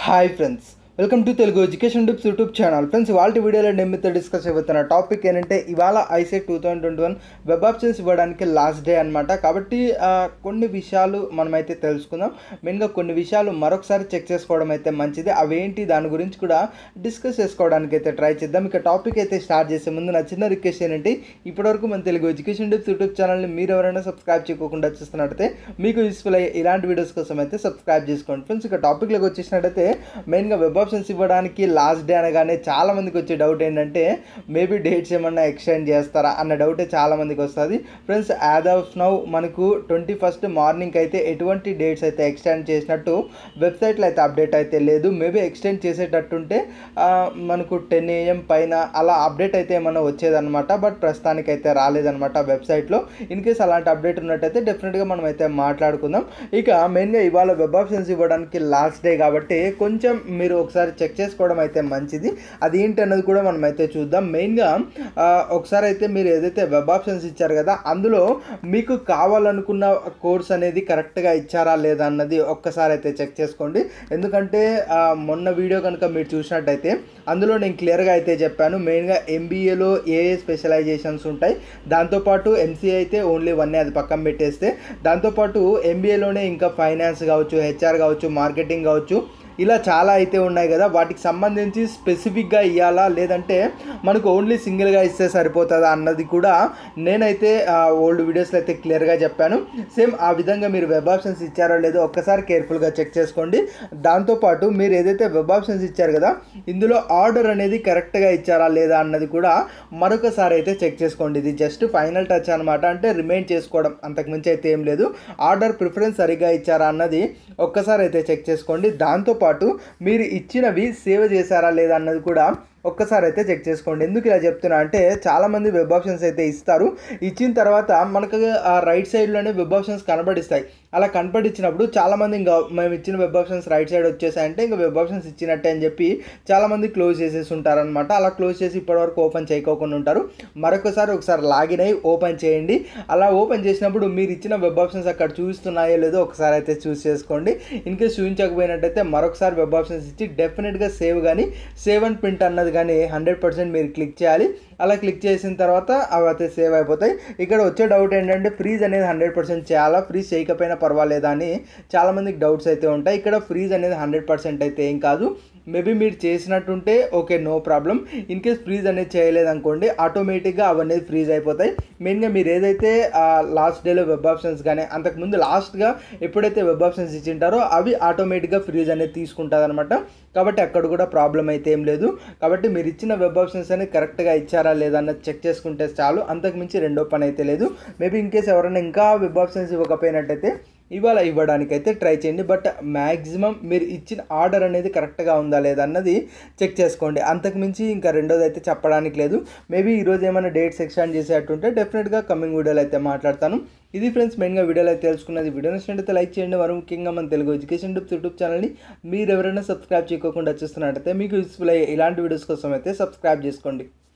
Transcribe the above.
hi friends welcome to Telugu education tips YouTube channel friends ఇవాళ వీడియోలో నేను మీతో డిస్కస్ అవుతున్న టాపిక్ ఏంటంటే ఇవాళ ICET two thousand twenty one web options ఇవ్వడానికి లాస్ట్ డే అనమాట కాబట్టి ఆ, కొన్ని విషయాలు మనమైతే తెలుసుకుందాం మెయిన్గా కొన్ని విషయాలు మరొకసారి చెక్ చేసుకోవడం అయితే మంచిది అవేంటి దాని గురించి కూడా డిస్కస్ చేసుకోవడానికి అయితే ట్రై చేద్దాం ఇక టాపిక్ అయితే స్టార్ట్ చేసే ముందు నా చిన్న రిక్వెస్ట్ ఏంటంటే ఇప్పటివరకు మన తెలుగు ఎడ్యుకేషన్ టిప్స్ యూట్యూబ్ ఛానల్ని మీరు ఎవరైనా సబ్స్క్రైబ్ చేయకుండా చూస్తున్నట్టయితే మీకు యూస్ఫుల్ అయ్యే ఇలాంటి వీడియోస్ కోసం అయితే సబ్స్క్రైబ్ చేసుకోండి ఫ్రెండ్స్ ఇక టాపిక్లోకి వచ్చేసినట్టయితే మెయిన్గా వెబ్ ఆప్షన్స్ ఇవ్వడానికి లాస్ట్ డే అనగానే చాలా మందికి వచ్చే డౌట్ ఏంటంటే మేబీ డేట్స్ ఏమన్నా ఎక్స్టెండ్ చేస్తారా అన్న డౌటే చాలా మందికి వస్తుంది ఫ్రెండ్స్ యాజ్ ఆఫ్ నౌ మనకు ట్వంటీ ఫస్ట్ మార్నింగ్ అయితే ఎటువంటి డేట్స్ అయితే ఎక్స్టెండ్ చేసినట్టు వెబ్సైట్లో అయితే అప్డేట్ అయితే లేదు మేబీ ఎక్స్టెండ్ చేసేటట్టుంటే ఆ, మనకు టెన్ ఏఎం పైన అలా అప్డేట్ అయితే ఏమన్నా వచ్చేదన్నమాట బట్ ప్రస్తుతానికి అయితే రాలేదన్నమాట వెబ్సైట్లో ఇన్ కేస్ అలాంటి అప్డేట్ ఉన్నట్టయితే డెఫినెట్గా మనం అయితే మాట్లాడుకుందాం ఇక మెయిన్గా ఇవాళ వెబ్ ఆప్షన్స్ ఇవ్వడానికి లాస్ట్ డే కాబట్టి కొంచెం మీరు ఒకసారి చెక్ చేసుకోవడం అయితే మంచిది అది ఏంటి అన్నది కూడా మనం అయితే చూద్దాం మెయిన్గా ఆ, ఒకసారి అయితే మీరు ఏదైతే వెబ్ ఆప్షన్స్ ఇచ్చారు కదా అందులో మీకు కావాలనుకున్న కోర్స్ అనేది కరెక్ట్గా ఇచ్చారా లేదా అన్నది ఒక్కసారి అయితే చెక్ చేసుకోండి ఎందుకంటే ఆ, మొన్న వీడియో కనుక మీరు చూసినట్టయితే అందులో నేను క్లియర్గా అయితే చెప్పాను మెయిన్గా ఎంబీఏలో ఏ ఏ స్పెషలైజేషన్స్ ఉంటాయి దాంతోపాటు ఎంసీఏ అయితే ఓన్లీ వన్ అది పక్కన పెట్టేస్తే దాంతోపాటు ఎంబీఏలోనే ఇంకా ఫైనాన్స్ కావచ్చు హెచ్ఆర్ కావచ్చు మార్కెటింగ్ కావచ్చు ఇలా చాలా అయితే ఉన్నాయి కదా వాటికి సంబంధించి స్పెసిఫిక్గా ఇవ్వాలా లేదంటే మనకు ఓన్లీ సింగిల్గా ఇస్తే సరిపోతుందా అన్నది కూడా నేనైతే ఓల్డ్ వీడియోస్లో అయితే క్లియర్గా చెప్పాను సేమ్ ఆ విధంగా మీరు వెబ్ ఆప్షన్స్ ఇచ్చారో లేదో ఒక్కసారి కేర్ఫుల్గా చెక్ చేసుకోండి దాంతోపాటు మీరు ఏదైతే వెబ్ ఆప్షన్స్ ఇచ్చారు కదా ఇందులో ఆర్డర్ అనేది కరెక్ట్గా ఇచ్చారా లేదా అన్నది కూడా మరొకసారి అయితే చెక్ చేసుకోండి ఇది జస్ట్ ఫైనల్ టచ్ అనమాట అంటే రిమైండ్ చేసుకోవడం అంతకుమించి అయితే ఏం లేదు ఆర్డర్ ప్రిఫరెన్స్ సరిగ్గా ఇచ్చారా అన్నది ఒక్కసారి అయితే చెక్ చేసుకోండి దాంతోపాటు మీరు ఇచ్చినవి సేవ్ చేశారా లేదా అన్నది కూడా ఒక్కసారి అయితే చెక్ చేసుకోండి ఎందుకు ఇలా చెప్తున్నా అంటే చాలామంది వెబ్ ఆప్షన్స్ అయితే ఇస్తారు ఇచ్చిన తర్వాత మనకు ఆ రైట్ సైడ్లోనే వెబ్ ఆప్షన్స్ కనబడిస్తాయి అలా కనపడించినప్పుడు చాలామంది ఇంకా మేము ఇచ్చిన వెబ్ ఆప్షన్స్ రైట్ సైడ్ వచ్చేసాయంటే ఇంకా వెబ్ ఆప్షన్స్ ఇచ్చినట్టే అని చెప్పి చాలామంది క్లోజ్ చేసేసి ఉంటారనమాట అలా క్లోజ్ చేసి ఇప్పటివరకు ఓపెన్ చేయకోకుండా ఉంటారు మరొకసారి ఒకసారి లాగిన్ అయ్యి ఓపెన్ చేయండి అలా ఓపెన్ చేసినప్పుడు మీరు ఇచ్చిన వెబ్ ఆప్షన్స్ అక్కడ చూస్తున్నాయో లేదో ఒకసారి అయితే చూస్ చేసుకోండి ఇన్ కేస్ చూపించకపోయినట్టయితే మరొకసారి వెబ్ ఆప్షన్స్ ఇచ్చి డెఫినెట్గా సేవ్ కానీ సేవ్ అండ్ ప్రింట్ అన్నది కానీ హండ్రెడ్ పర్సెంట్ మీరు క్లిక్ చేయాలి అలా క్లిక్ చేసిన తర్వాత అవి అయితే సేవ్ అయిపోతాయి ఇక్కడ వచ్చే డౌట్ ఏంటంటే ఫ్రీజ్ అనేది హండ్రెడ్ పర్సెంట్ చేయాలా ఫ్రీజ్ చేయకపోయినా పర్వాలేదా అని చాలామందికి డౌట్స్ అయితే ఉంటాయి ఇక్కడ ఫ్రీజ్ అనేది హండ్రెడ్ పర్సెంట్ అయితే ఏం కాదు మేబీ మీరు చేసినట్టుంటే okay no problem in case freeze అనేది చేయలేదనుకోండి ఆటోమేటిక్గా అవన్నీ ఫ్రీజ్ అయిపోతాయి మెయిన్గా మీరు ఏదైతే లాస్ట్ డేలో వెబ్ ఆప్షన్స్ కానీ అంతకుముందు లాస్ట్గా ఎప్పుడైతే వెబ్ ఆప్షన్స్ ఇచ్చింటారో అవి ఆటోమేటిక్గా ఫ్రీజ్ అనేది తీసుకుంటుంది అనమాట కాబట్టి అక్కడ కూడా ప్రాబ్లం అయితే ఏం లేదు కాబట్టి మీరు ఇచ్చిన వెబ్ ఆప్షన్స్ అనేది కరెక్ట్గా ఇచ్చారా లేదా అన్నది చెక్ చేసుకుంటే చాలు అంతకుమించి రెండో పని అయితే లేదు మేబీ ఇన్ కేస్ ఎవరైనా ఇంకా వెబ్ ఆప్షన్స్ ఇవ్వకపోయినట్టయితే ఇవాళ ఇవ్వడానికి అయితే ట్రై చేయండి బట్ మ్యాక్సిమం మీరు ఇచ్చిన ఆర్డర్ అనేది కరెక్ట్గా ఉందా లేదా అన్నది చెక్ చేసుకోండి అంతకుమించి ఇంకా రెండోది అయితే చెప్పడానికి లేదు మేబీ ఈరోజు ఏమైనా డేట్స్ ఎక్స్టెండ్ చేసేటట్టుంటే డెఫినెట్గా కమింగ్ వీడియోలో అయితే మాట్లాడతాను ఇది ఫ్రెండ్స్ మెయిన్గా వీడియోలో అయితే తెలుసుకున్నది వీడియో నచ్చినట్టయితే లైక్ చేయండి మరి ముఖ్యంగా మన తెలుగు ఎడ్యుకేషన్ టిప్స్ యూట్యూబ్ ఛానల్ని మీరు ఎవరైనా సబ్స్క్రైబ్ చేయకుండా చూస్తున్నట్టయితే మీకు యూస్ఫుల్ అయ్యే ఇలాంటి వీడియోస్ కోసం అయితే సబ్స్క్రైబ్ చేసుకోండి